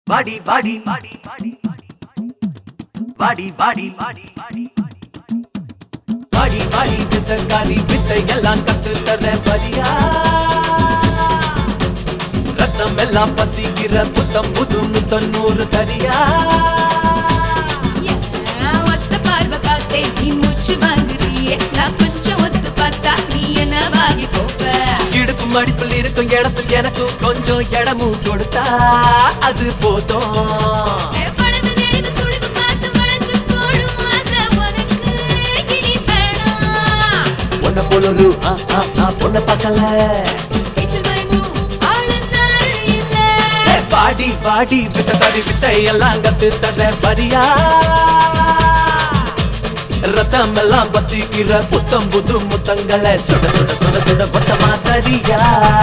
வாடி வாடி வாடி வாடி வாடி வாடி வாடி வித்த காரி வித்த எல்லாம் கத்து தர வரியா ரத்தம் எல்லாம் பத்திக்கிற புத்தம் புது முத்தம் நூறு தரியா ஏன் ஒத்த பார்வை பார்த்தேன் நீ மூச்சு வாங்குறியே நான் கொஞ்சம் ஒத்து பார்த்தா நீ என்ன வாங்கி போவ இடுப்பு மடிப்பில் இருக்கும் இடத்துக்கு எனக்கு கொஞ்சம் இடமும் கொடுத்தா அது போதும் என் பழகு நெடுகு சுழிவு பார்த்து வளைச்சு போடும் ஆசை உனக்கு இனி வேணாம். உன்னை போல ஒரு ஆ, ஆ, ஆ, பொண்ணை பார்க்கல பேச்சு மயங்கும் ஆளு நாரு இல்ல. ஏ, வாடி வாடி விட்ட தாடி விட்ட எல்லாம் கத்து தர வரியா ரத்தம் எல்லாம் பத்திக்கிற புத்தம் புது முத்தங்களை சுட சுட சுட சுட மொத்தமா தரியா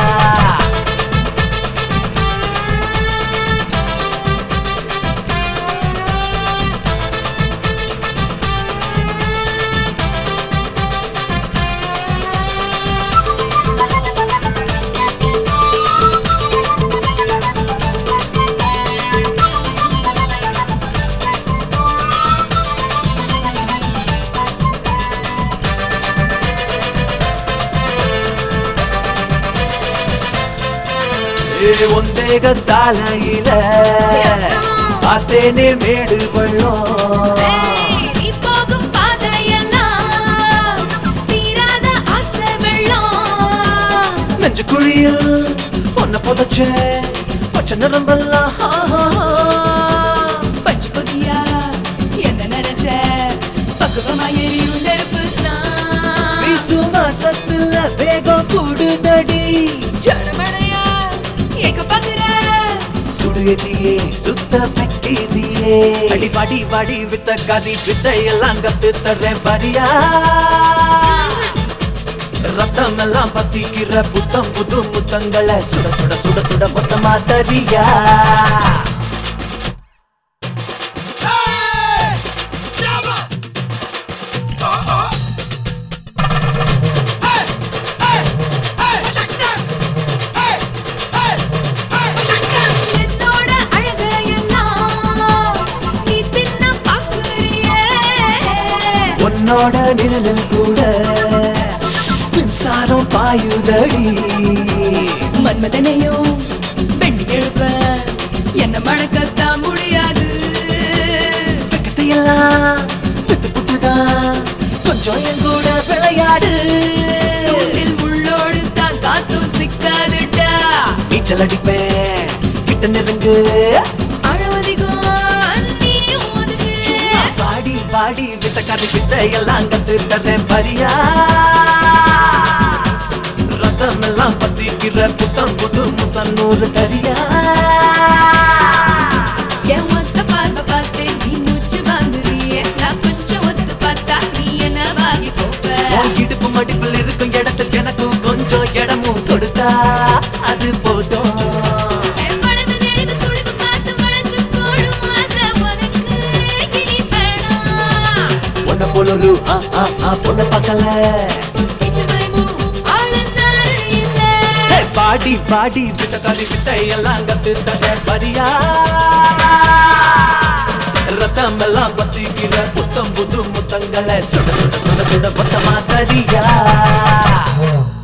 ஏ, ஒந்தேக சாலையில பார்த்தேனே மேடு பள்ளம் ஏய், நீ போகும் பாதையெல்லாம் தீராத ஆசை வெள்ளம். நெஞ்சு குழியில் பொண்ண புதைச்ச பச்சை நிறம்பெல்லாம் ஆ, ஆ, ஆ. பஞ்சு பொதியா என்ன நினைச்ச பக்குவமா எரியும் நெருப்பு தான் விசுவாசத்துல வேகம் கூடுதடி ஜனமழையா ஏக பாக்குற சுடுதியே சுத்த வைக்கிறியே அடி வாடி வாடி வித்த கதி வித்த எல்லாம் கத்து தர்றேன் வரியா ரத்தம் எல்லாம் பத்திக்கிற புத்தம் புது முத்தங்களை சுட சுட சுட சுட மொத்தமா தரியா என்னோட அழகையெல்லாம் நீ தின்ன பாக்குறியே உன்னோட நிழலில் கூட மின்சாரம் பாயுதடி மன்மதனையும் வெண்டி எழுப்ப என்ன மணக்கத்தான் முடியாது பக்கத்தையெல்லாம் வித்து புட்டுதான் கொஞ்சம் என் கூட விளையாடு தூண்டில் முள்ளோடு தான் காத்தும் சிக்காதுட்டா நீச்சல் அடிப்பேன் கிட்ட நெருங்கு அழவதிகம் நீயும் ஒதுக்கு வாடி வாடி வித்த கதை வித்த எல்லாம் கத்து தர்றேன் வரியா ரத்தம் எல்லாம் பத்திக்கிற புத்தம் புது முத்தம் நூறு தரியா என் ஒத்த பார்வை பார்த்து நீ மூச்சு வாங்குறியே நான் கொஞ்சம் ஒத்து பார்த்தா நீ என்ன வாங்கி போவ உன் இடுப்பு மடிப்பில் இருக்கும் இடத்துக்கு எனக்கும் கொஞ்சம் இடமும் கொடுத்தா அது போதும் என் பழகு நெடுகு சுழிவு பார்த்து வளைச்சு போடும் ஆசை உனக்கு இனி வேணாம். உன்னை போல ஒரு ஆ, ஆ, ஆ, பொண்ணை பார்க்கல பேச்சு மயங்கும் ஆளு நாரு இல்ல. ஏ, வாடி வாடி விட்ட காதி விட்ட எல்லாம் கத்து தர வரியா ரத்தம் எல்லாம் பத்திக்கிற புத்தம் புது முத்தங்களை சுட சுட சுட சுட மொத்தமா தரியா